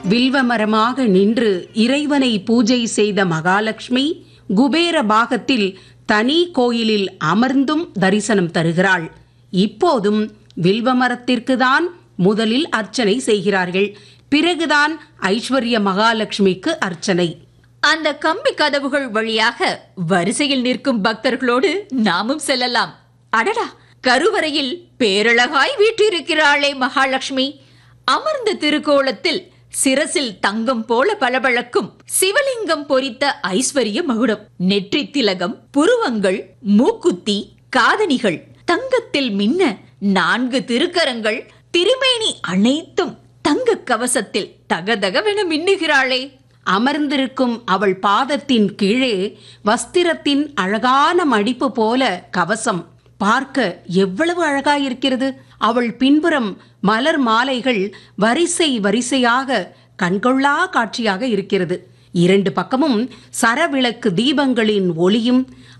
வில்வமரமாக நின்று இறைவனை பூஜை செய்த மகாலட்சுமி குபேர பாகத்தில் தனி கோயிலில் அமர்ந்தும் தரிசனம் தருகிறாள் இப்போதும் வில்வமரத்திற்கு தான் முதலில் அர்ச்சனை செய்கிறார்கள் பிறகுதான் ஐஸ்வர்ய மகாலட்சுமிக்கு அர்ச்சனை அந்த கம்பி கதவுகள் வழியாக வரிசையில் நிற்கும் பக்தர்களோடு நாமும் செல்லலாம் அடடா கருவறையில் பேரழகாய் வீற்றிருக்கிறாளே மகாலட்சுமி அமர்ந்த திருக்கோலத்தில் சிரசில் தங்கம் போல பளபளக்கும் சிவலிங்கம் பொறித்த ஐஸ்வர்ய மகுடம் நெற்றி திலகம் புருவங்கள் மூக்குத்தி காதணிகள் தங்கத்தில் மின்ன நான்கு திருக்கரங்கள் திருமேனி அனைத்தும் தங்க கவசத்தில் தகதகவென மின்னுகிறாளே அமர்ந்திருக்கும் அவள் பாதத்தின் கீழே வஸ்திரத்தின் அழகான மடிப்பு போல கவசம் பார்க்க எவ்வளவு அழகாயிருக்கிறது அவள் பின்புறம் மலர் மாலைகள் வரிசை வரிசையாக கண்கொள்ளா காட்சியாக இருக்கிறது இரண்டு பக்கமும் சரவிளக்கு தீபங்களின் ஒளியும்